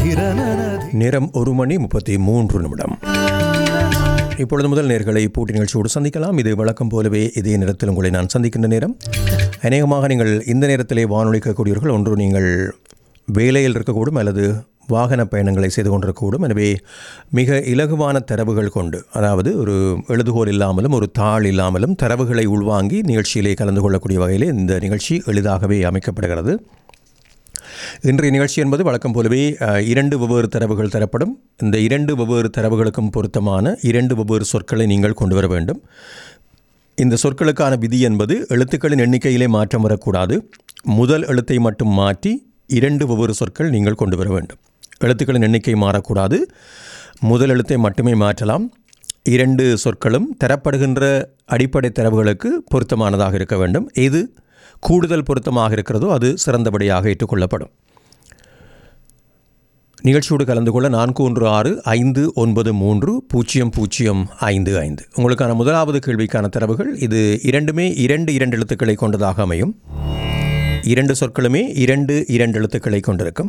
நேரம் ஒரு மணி முப்பத்தி மூன்று நிமிடம் இப்பொழுது முதல் நேர்களை பூட்டி நிகழ்ச்சியோடு சந்திக்கலாம் இது வழக்கம் போலவே இதே நேரத்தில் உங்களை நான் சந்திக்கின்ற நேரம் அநேகமாக நீங்கள் இந்த நேரத்திலே வானொலி கேட்கக்கூடியவர்கள் ஒன்று நீங்கள் வேலையில் இருக்கக்கூடும் அல்லது வாகன பயணங்களை செய்து கொண்டிருக்கக்கூடும் எனவே மிக இலகுவான தரவுகள் கொண்டு அதாவது ஒரு எழுதுகோல் இல்லாமலும் ஒரு தாள் இல்லாமலும் தரவுகளை உள்வாங்கி நிகழ்ச்சியிலே கலந்து கொள்ளக்கூடிய வகையிலே இந்த நிகழ்ச்சி எளிதாகவே அமைக்கப்படுகிறது இன்றைய நிகழ்ச்சி என்பது வழக்கம் போலவே அஹ், இரண்டு வெவ்வேறு தரவுகள் தரப்படும் இந்த இரண்டு வெவ்வேறு தரவுகளுக்கும் பொருத்தமான இரண்டு வெவ்வேறு சொற்களை நீங்கள் கொண்டு வர வேண்டும் இந்த சொற்களுக்கான விதி என்பது எழுத்துக்களின் எண்ணிக்கையிலே மாற்றம் வரக்கூடாது முதல் எழுத்தை மட்டும் மாற்றி இரண்டு வெவ்வேறு சொற்கள் நீங்கள் கொண்டு வர வேண்டும் எழுத்துக்களின் எண்ணிக்கை மாறக்கூடாது முதல் எழுத்தை மட்டுமே மாற்றலாம் இரண்டு சொற்களும் தரப்படுகின்ற அடிப்படை தரவுகளுக்கு பொருத்தமானதாக இருக்க வேண்டும் எது கூடுதல் பொருத்தமாக இருக்கிறதோ அது சிறந்தபடியாக ஏற்றுக்கொள்ளப்படும் நிகழ்ச்சியோடு கலந்து கொள்ள நான்கு ஒன்று ஆறு ஐந்து ஒன்பது மூன்று பூஜ்ஜியம் பூஜ்ஜியம் ஐந்து ஐந்து உங்களுக்கான முதலாவது கேள்விக்கான தரவுகள் இது இரண்டுமே இரண்டு இரண்டு எழுத்துக்களை கொண்டதாக அமையும் இரண்டு சொற்களுமே இரண்டு இரண்டு எழுத்துக்களை கொண்டிருக்கும்